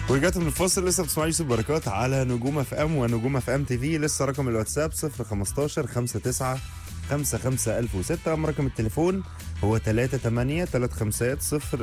ورجعت من الفاصل لسه بتسمعوا يوسف بركات على نجوم اف ام ونجوم اف ام تي في لسه رقم الواتساب 015 59 55006 اما رقم التليفون هو 38 350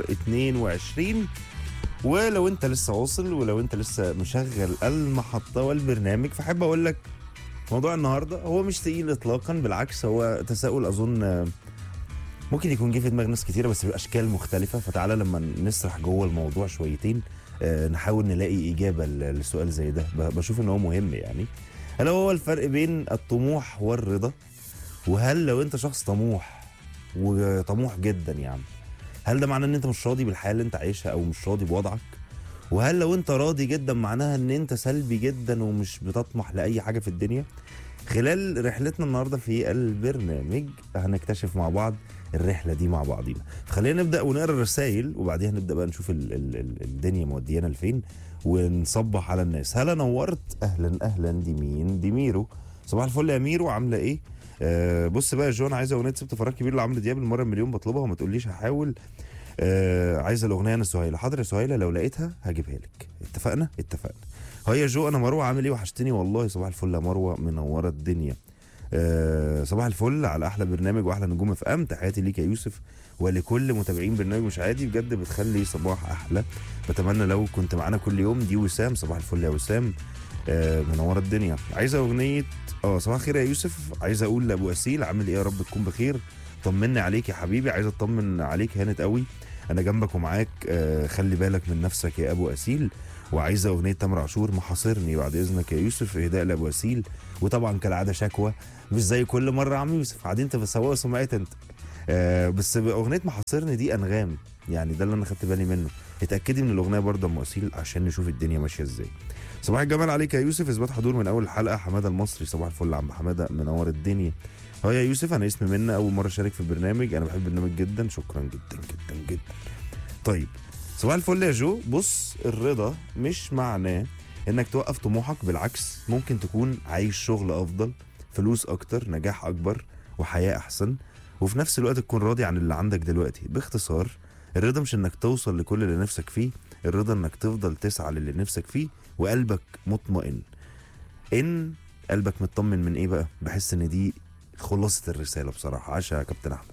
022 ولو انت لسه واصل ولو انت لسه مشغل المحطه والبرنامج فحب اقول لك موضوع النهارده هو مش تقيل اطلاقا بالعكس هو تساؤل اظن آه، ممكن يكون جه في دماغ ناس كتيره بس باشكال مختلفه فتعالى لما نسرح جوه الموضوع شويتين آه، نحاول نلاقي اجابه ل- لسؤال زي ده ب- بشوف ان هو مهم يعني الا هو الفرق بين الطموح والرضا وهل لو انت شخص طموح وطموح جدا يعني هل ده معناه ان انت مش راضي بالحياه اللي انت عايشها او مش راضي بوضعك وهل لو انت راضي جدا معناها ان انت سلبي جدا ومش بتطمح لاي حاجه في الدنيا خلال رحلتنا النهارده في البرنامج هنكتشف مع بعض الرحله دي مع بعضينا خلينا نبدا ونقرا الرسائل وبعديها نبدا بقى نشوف ال ال ال الدنيا موديانا لفين ونصبح على الناس هلا نورت اهلا اهلا دي مين دي ميرو صباح الفل يا ميرو عامله ايه آه بص بقى يا جون عايزه اغنيه سبت فراغ كبير لعمرو دياب المره المليون بطلبها وما تقوليش هحاول آه عايزه الاغنيه انا سهيله حاضر يا سهيله لو لقيتها هجيبها لك اتفقنا اتفقنا هاي يا جو انا مروه عامل ايه وحشتني والله صباح الفل يا مروه منوره الدنيا آه صباح الفل على احلى برنامج واحلى نجوم اف ام تحياتي ليك يا يوسف ولكل متابعين برنامج مش عادي بجد بتخلي صباح احلى بتمنى لو كنت معانا كل يوم دي وسام صباح الفل يا وسام آه منوره الدنيا عايزه اغنيه اه صباح الخير يا يوسف عايزه اقول لابو اسيل عامل ايه يا رب تكون بخير طمني عليك يا حبيبي عايز اطمن عليك هانت قوي انا جنبك ومعاك آه خلي بالك من نفسك يا ابو اسيل وعايزه اغنيه تامر عاشور محاصرني بعد اذنك يا يوسف اهداء لابو اسيل وطبعا كالعاده شكوى مش زي كل مره يا عم يوسف قاعدين انت بتسوق سمعت انت آه بس اغنيه محاصرني دي انغام يعني ده اللي انا خدت بالي منه اتاكدي من الاغنيه برضه ام اسيل عشان نشوف الدنيا ماشيه ازاي صباح الجمال عليك يا يوسف اثبات حضور من اول الحلقه حماده المصري صباح الفل يا عم حماده منور الدنيا هو يا يوسف انا اسمي منى اول مره اشارك في البرنامج انا بحب البرنامج جدا شكرا جدا جدا جدا طيب صباح الفل يا جو بص الرضا مش معناه انك توقف طموحك بالعكس ممكن تكون عايش شغل افضل فلوس اكتر نجاح اكبر وحياه احسن وفي نفس الوقت تكون راضي عن اللي عندك دلوقتي باختصار الرضا مش انك توصل لكل اللي نفسك فيه الرضا انك تفضل تسعى للي نفسك فيه وقلبك مطمئن ان قلبك مطمن من ايه بقى بحس ان دي خلاصه الرساله بصراحه عاشها يا كابتن احمد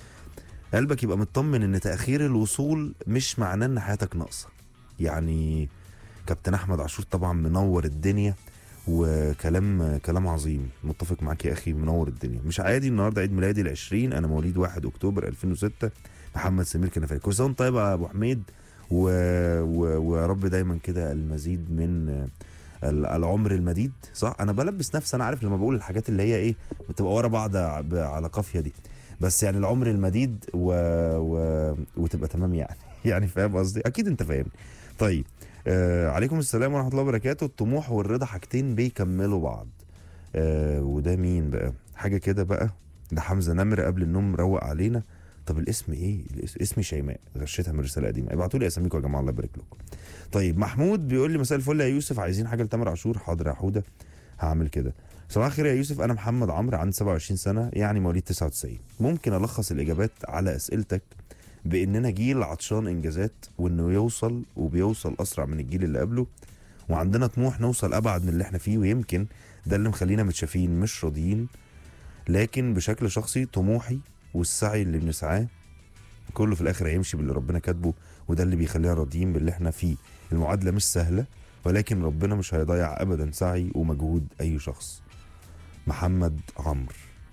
قلبك يبقى مطمن ان تاخير الوصول مش معناه ان حياتك ناقصه يعني كابتن احمد عاشور طبعا منور الدنيا وكلام كلام عظيم متفق معاك يا اخي منور الدنيا مش عادي النهارده عيد ميلادي ال20 انا مواليد 1 اكتوبر 2006 محمد سمير كنفاني كل سنه وأنت طيب يا ابو حميد و... و... ويا رب دايما كده المزيد من ال- العمر المديد صح انا بلبس نفسي انا عارف لما بقول الحاجات اللي هي ايه بتبقى ورا بعض ع- ب- على قافيه دي بس يعني العمر المديد و... و... وتبقى تمام يعني يعني فاهم قصدي اكيد انت فاهمني طيب آه عليكم السلام ورحمه الله وبركاته الطموح والرضا حاجتين بيكملوا بعض آه وده مين بقى حاجه كده بقى ده حمزه نمر قبل النوم روق علينا طب الاسم ايه الاس- اسمي شيماء غشيتها من رساله قديمه ابعتوا لي اساميكم يا جماعه الله يبارك لكم طيب محمود بيقول لي مساء الفل يا يوسف عايزين حاجه لتامر عاشور حاضر يا حوده هعمل كده صباح الخير يا يوسف انا محمد عمرو عندي 27 سنه يعني مواليد 99 ممكن الخص الاجابات على اسئلتك باننا جيل عطشان انجازات وانه يوصل وبيوصل اسرع من الجيل اللي قبله وعندنا طموح نوصل ابعد من اللي احنا فيه ويمكن ده اللي مخلينا متشافين مش راضيين لكن بشكل شخصي طموحي والسعي اللي بنسعاه كله في الاخر هيمشي باللي ربنا كاتبه وده اللي بيخلينا راضيين باللي احنا فيه المعادله مش سهله ولكن ربنا مش هيضيع ابدا سعي ومجهود اي شخص محمد عمرو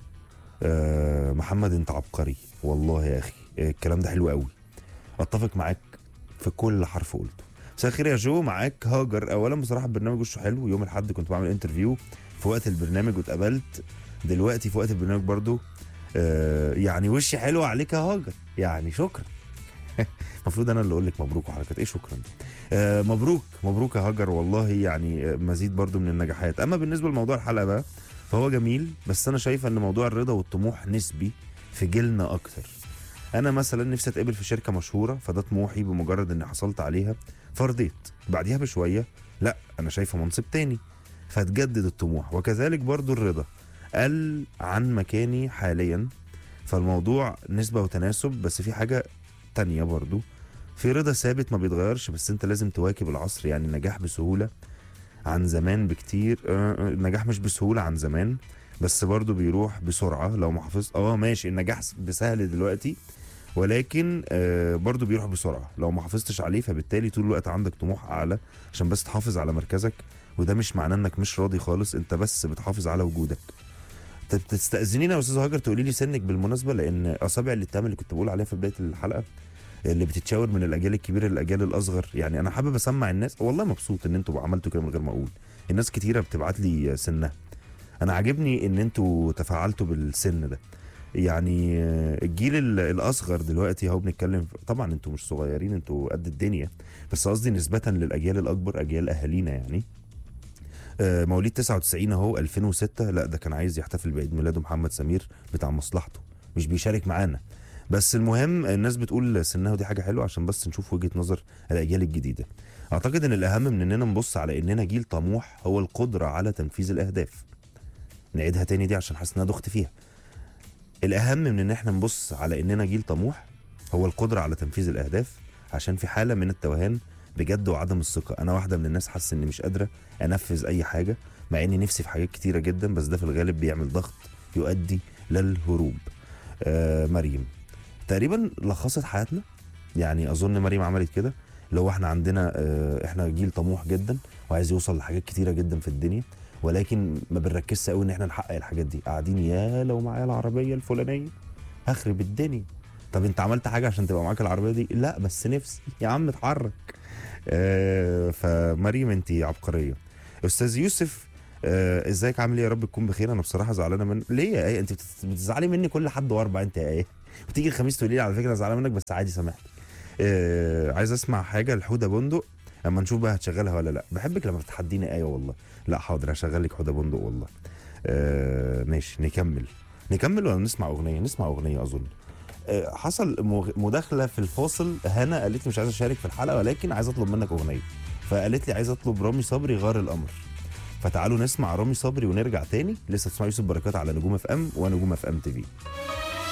آه محمد انت عبقري والله يا اخي آه، الكلام ده حلو قوي اتفق معاك في كل حرف قلته مساء الخير يا جو معاك هاجر اولا بصراحه البرنامج وشه حلو يوم الاحد كنت بعمل انترفيو في وقت البرنامج واتقابلت دلوقتي في وقت البرنامج برضو آه يعني وشي حلو عليك يا هاجر يعني شكرا المفروض انا اللي اقول لك مبروك وحركات ايه شكرا آه مبروك مبروك يا هاجر والله يعني آه، مزيد برضو من النجاحات اما بالنسبه لموضوع الحلقه بقى فهو جميل بس انا شايف ان موضوع الرضا والطموح نسبي في جيلنا اكتر انا مثلا نفسي اتقبل في شركه مشهوره فده طموحي بمجرد اني حصلت عليها فرضيت بعديها بشويه لا انا شايفه منصب تاني فتجدد الطموح وكذلك برضو الرضا قل عن مكاني حاليا فالموضوع نسبة وتناسب بس في حاجة تانية برضو في رضا ثابت ما بيتغيرش بس انت لازم تواكب العصر يعني النجاح بسهوله عن زمان بكتير آه، آه، النجاح مش بسهوله عن زمان بس برضو بيروح بسرعه لو ما حافظت اه ماشي النجاح بسهل دلوقتي ولكن آه برضو بيروح بسرعه لو ما حافظتش عليه فبالتالي طول الوقت عندك طموح اعلى عشان بس تحافظ على مركزك وده مش معناه انك مش راضي خالص انت بس بتحافظ على وجودك ت- تستاذنينا يا استاذ هاجر تقولي لي سنك بالمناسبه لان اصابع الاتهام اللي كنت بقول عليها في بدايه الحلقه اللي بتتشاور من الاجيال الكبيره للاجيال الاصغر يعني انا حابب اسمع الناس والله مبسوط ان انتوا عملتوا كده من غير ما اقول الناس كتيره بتبعت لي سنها انا عاجبني ان انتوا تفاعلتوا بالسن ده يعني آه، الجيل ال- الاصغر دلوقتي اهو بنتكلم طبعا انتوا مش صغيرين انتوا قد الدنيا بس قصدي نسبه للاجيال الاكبر اجيال اهالينا يعني آه، مواليد 99 اهو 2006 لا ده كان عايز يحتفل بعيد ميلاده محمد سمير بتاع مصلحته مش بيشارك معانا بس المهم الناس بتقول سنها ودي حاجه حلوه عشان بس نشوف وجهه نظر الاجيال الجديده اعتقد ان الاهم من اننا نبص على اننا جيل طموح هو القدره على تنفيذ الاهداف نعيدها تاني دي عشان حاسس ان انا دخت فيها الاهم من ان احنا نبص على اننا جيل طموح هو القدره على تنفيذ الاهداف عشان في حاله من التوهان بجد وعدم الثقه انا واحده من الناس حاسه اني مش قادره انفذ اي حاجه مع اني نفسي في حاجات كتيره جدا بس ده في الغالب بيعمل ضغط يؤدي للهروب آه مريم تقريبا لخصت حياتنا يعني اظن مريم عملت كده اللي هو احنا عندنا آه احنا جيل طموح جدا وعايز يوصل لحاجات كتيره جدا في الدنيا ولكن ما بنركزش قوي ان احنا نحقق الحاجات دي قاعدين يا لو معايا العربيه الفلانيه هخرب الدنيا طب انت عملت حاجه عشان تبقى معاك العربيه دي لا بس نفسي يا عم اتحرك آه فمريم انت عبقريه استاذ يوسف آه ازيك عامل ايه يا رب تكون بخير انا بصراحه زعلانه من ليه يا ايه انت بتت- بتزعلي مني كل حد واربع انت يا ايه بتيجي الخميس تقولي لي على فكره أنا زعلانه منك بس عادي سامحني آه عايز اسمع حاجه لحوده بندق اما نشوف بقى هتشغلها ولا لا بحبك لما بتحديني ايه والله لا حاضر هشغل لك حوده بندق والله آه ماشي نكمل نكمل ولا نسمع اغنيه نسمع اغنيه اظن آه، حصل مغ- مداخله في الفاصل هنا قالت لي مش عايزه اشارك في الحلقه ولكن عايزه اطلب منك اغنيه فقالت لي عايزه اطلب رامي صبري غار القمر فتعالوا نسمع رامي صبري ونرجع تاني لسه تسمع يوسف بركات على نجوم اف ام ونجوم اف ام تي في